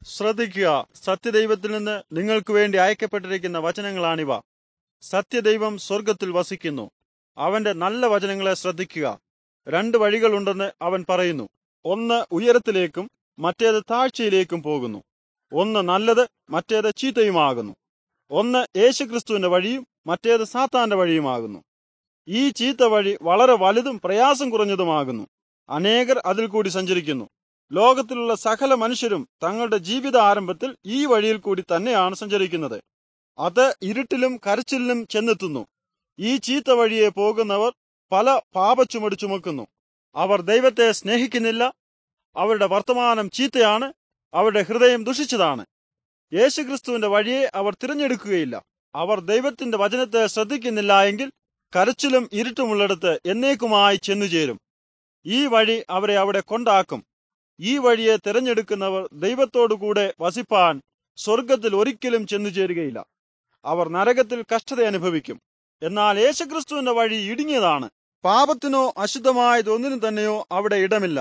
ശ്രദ്ധിക്കുക സത്യദൈവത്തിൽ നിന്ന് നിങ്ങൾക്ക് വേണ്ടി അയക്കപ്പെട്ടിരിക്കുന്ന വചനങ്ങളാണിവ സത്യദൈവം സ്വർഗത്തിൽ വസിക്കുന്നു അവന്റെ നല്ല വചനങ്ങളെ ശ്രദ്ധിക്കുക രണ്ട് വഴികളുണ്ടെന്ന് അവൻ പറയുന്നു ഒന്ന് ഉയരത്തിലേക്കും മറ്റേത് താഴ്ചയിലേക്കും പോകുന്നു ഒന്ന് നല്ലത് മറ്റേത് ചീത്തയുമാകുന്നു ഒന്ന് യേശുക്രിസ്തുവിന്റെ വഴിയും മറ്റേത് സാത്താന്റെ വഴിയുമാകുന്നു ഈ ചീത്ത വഴി വളരെ വലുതും പ്രയാസം കുറഞ്ഞതുമാകുന്നു അനേകർ അതിൽ കൂടി സഞ്ചരിക്കുന്നു ലോകത്തിലുള്ള സകല മനുഷ്യരും തങ്ങളുടെ ജീവിത ആരംഭത്തിൽ ഈ വഴിയിൽ കൂടി തന്നെയാണ് സഞ്ചരിക്കുന്നത് അത് ഇരുട്ടിലും കരച്ചിലിലും ചെന്നെത്തുന്നു ഈ ചീത്ത വഴിയെ പോകുന്നവർ പല പാപച്ചുമട് ചുമക്കുന്നു അവർ ദൈവത്തെ സ്നേഹിക്കുന്നില്ല അവരുടെ വർത്തമാനം ചീത്തയാണ് അവരുടെ ഹൃദയം ദുഷിച്ചതാണ് യേശുക്രിസ്തുവിന്റെ വഴിയെ അവർ തിരഞ്ഞെടുക്കുകയില്ല അവർ ദൈവത്തിന്റെ വചനത്തെ ശ്രദ്ധിക്കുന്നില്ല എങ്കിൽ കരച്ചിലും ഇരുട്ടുമുള്ളിടത്ത് എന്നേക്കുമായി ചെന്നുചേരും ഈ വഴി അവരെ അവിടെ കൊണ്ടാക്കും ഈ വഴിയെ തിരഞ്ഞെടുക്കുന്നവർ ദൈവത്തോടുകൂടെ വസിപ്പാൻ സ്വർഗത്തിൽ ഒരിക്കലും ചെന്നുചേരുകയില്ല അവർ നരകത്തിൽ കഷ്ടത അനുഭവിക്കും എന്നാൽ യേശുക്രിസ്തുവിന്റെ വഴി ഇടുങ്ങിയതാണ് പാപത്തിനോ അശുദ്ധമായതൊന്നിനും തന്നെയോ അവിടെ ഇടമില്ല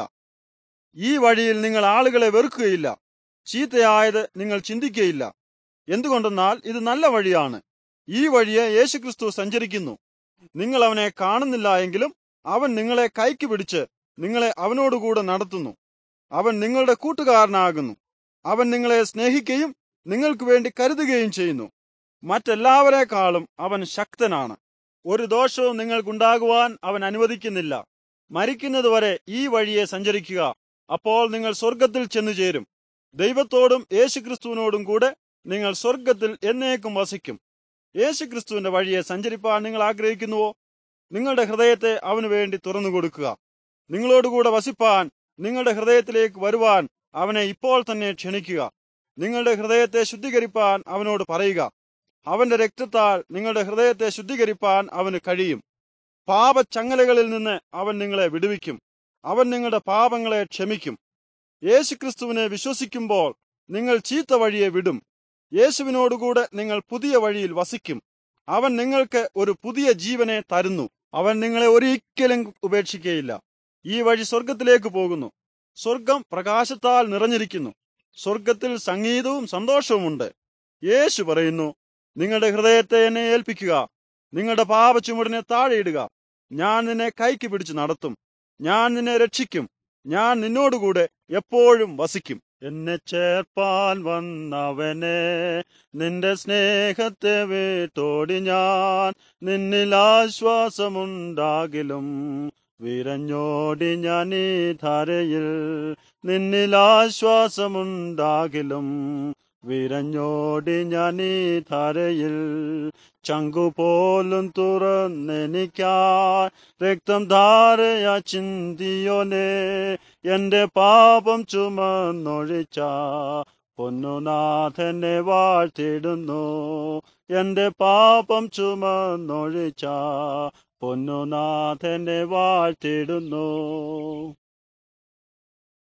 ഈ വഴിയിൽ നിങ്ങൾ ആളുകളെ വെറുക്കുകയില്ല ചീത്തയായത് നിങ്ങൾ ചിന്തിക്കുകയില്ല എന്തുകൊണ്ടെന്നാൽ ഇത് നല്ല വഴിയാണ് ഈ വഴിയെ യേശുക്രിസ്തു സഞ്ചരിക്കുന്നു നിങ്ങൾ അവനെ കാണുന്നില്ല എങ്കിലും അവൻ നിങ്ങളെ കൈക്ക് പിടിച്ച് നിങ്ങളെ അവനോടുകൂടെ നടത്തുന്നു അവൻ നിങ്ങളുടെ കൂട്ടുകാരനാകുന്നു അവൻ നിങ്ങളെ സ്നേഹിക്കുകയും നിങ്ങൾക്ക് വേണ്ടി കരുതുകയും ചെയ്യുന്നു മറ്റെല്ലാവരെക്കാളും അവൻ ശക്തനാണ് ഒരു ദോഷവും നിങ്ങൾക്കുണ്ടാകുവാൻ അവൻ അനുവദിക്കുന്നില്ല മരിക്കുന്നതുവരെ ഈ വഴിയെ സഞ്ചരിക്കുക അപ്പോൾ നിങ്ങൾ സ്വർഗത്തിൽ ചെന്നു ചേരും ദൈവത്തോടും യേശുക്രിസ്തുവിനോടും കൂടെ നിങ്ങൾ സ്വർഗത്തിൽ എന്നേക്കും വസിക്കും യേശുക്രിസ്തുവിന്റെ വഴിയെ സഞ്ചരിപ്പാൻ നിങ്ങൾ ആഗ്രഹിക്കുന്നുവോ നിങ്ങളുടെ ഹൃദയത്തെ അവന് വേണ്ടി തുറന്നു കൊടുക്കുക നിങ്ങളോടുകൂടെ വസിപ്പാൻ നിങ്ങളുടെ ഹൃദയത്തിലേക്ക് വരുവാൻ അവനെ ഇപ്പോൾ തന്നെ ക്ഷണിക്കുക നിങ്ങളുടെ ഹൃദയത്തെ ശുദ്ധീകരിപ്പാൻ അവനോട് പറയുക അവന്റെ രക്തത്താൽ നിങ്ങളുടെ ഹൃദയത്തെ ശുദ്ധീകരിപ്പാൻ അവന് കഴിയും പാപച്ചങ്ങലകളിൽ നിന്ന് അവൻ നിങ്ങളെ വിടുവിക്കും അവൻ നിങ്ങളുടെ പാപങ്ങളെ ക്ഷമിക്കും യേശുക്രിസ്തുവിനെ വിശ്വസിക്കുമ്പോൾ നിങ്ങൾ ചീത്ത വഴിയെ വിടും യേശുവിനോടുകൂടെ നിങ്ങൾ പുതിയ വഴിയിൽ വസിക്കും അവൻ നിങ്ങൾക്ക് ഒരു പുതിയ ജീവനെ തരുന്നു അവൻ നിങ്ങളെ ഒരിക്കലും ഉപേക്ഷിക്കുകയില്ല ഈ വഴി സ്വർഗത്തിലേക്ക് പോകുന്നു സ്വർഗം പ്രകാശത്താൽ നിറഞ്ഞിരിക്കുന്നു സ്വർഗത്തിൽ സംഗീതവും സന്തോഷവുമുണ്ട് യേശു പറയുന്നു നിങ്ങളുടെ ഹൃദയത്തെ എന്നെ ഏൽപ്പിക്കുക നിങ്ങളുടെ പാപച്ചുമടിനെ താഴെയിടുക ഞാൻ നിന്നെ കൈക്ക് പിടിച്ച് നടത്തും ഞാൻ നിന്നെ രക്ഷിക്കും ഞാൻ നിന്നോടുകൂടെ എപ്പോഴും വസിക്കും എന്നെ ചേർപ്പാൻ വന്നവനെ നിന്റെ സ്നേഹത്തെ വീട്ടോടി ഞാൻ നിന്നിൽ ആശ്വാസമുണ്ടാകിലും വിരഞ്ഞോടി ഞാൻ ഈ ധരയിൽ നിന്നിൽ ആശ്വാസമുണ്ടാകിലും വിരഞ്ഞോടി ഞാൻ ഈ ധരയിൽ ചങ്കുപോലും തുറന്നെനിക്കായി രക്തം ധാരയ ചിന്തിയോനെ എന്റെ പാപം ചുമന്നൊഴിച്ച പൊന്നുനാഥനെ വാഴ്ത്തിടുന്നു എന്റെ പാപം ചുമന്നൊഴിച്ച പൊന്നുനാഥനെ വാഴ്ത്തിടുന്നു